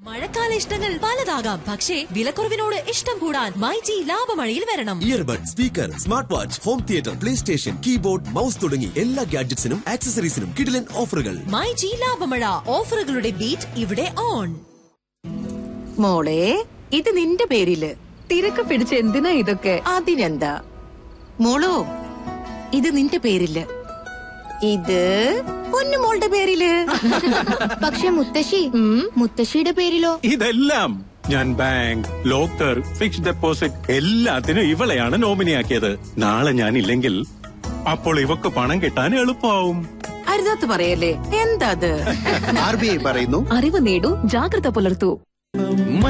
മഴക്കാല ഇഷ്ടങ്ങൾ പലതാകാം പക്ഷേ വിലക്കുറവിനോട് ഇഷ്ടം കൂടാൻ മൈജി ലാഭമഴയിൽ വരണം earbud speaker smart watch home theatre play station keyboard mouse തുടങ്ങി എല്ലാ ഗാഡ്ജറ്റ്സിനും ആക്സസറീസിനും കിടിലൻ ഓഫറുകൾ മൈജി ലാഭമഴ ഓഫറുകളുടെ ബീറ്റ് ഇവിടെ ഓൺ മോളെ ഇത് നിന്റെ പേരില് തിരക്ക് പിടിച്ച് എന്തിനാ ഇതൊക്കെ അതിനെന്താ മോളോ ഇത് നിന്റെ പേരില് ഇത് പൊന്നുമോളുടെ പേരില് പക്ഷെ മുത്തശ്ശി മുത്തശ്ശിയുടെ പേരിലോ ഇതെല്ലാം ഞാൻ ബാങ്ക് ലോക്കർ ഫിക്സ്ഡ് ഡെപ്പോസിറ്റ് എല്ലാത്തിനും ഇവളെയാണ് നോമിനിയാക്കിയത് നാളെ ഞാൻ ഇല്ലെങ്കിൽ അപ്പോൾ ഇവക്ക് പണം കിട്ടാൻ എളുപ്പമാവും അരുതാത്ത് പറയല്ലേ എന്താ അത് ആർ ബി ഐ പറയുന്നു അറിവ് നേടൂ ജാഗ്രത പുലർത്തൂ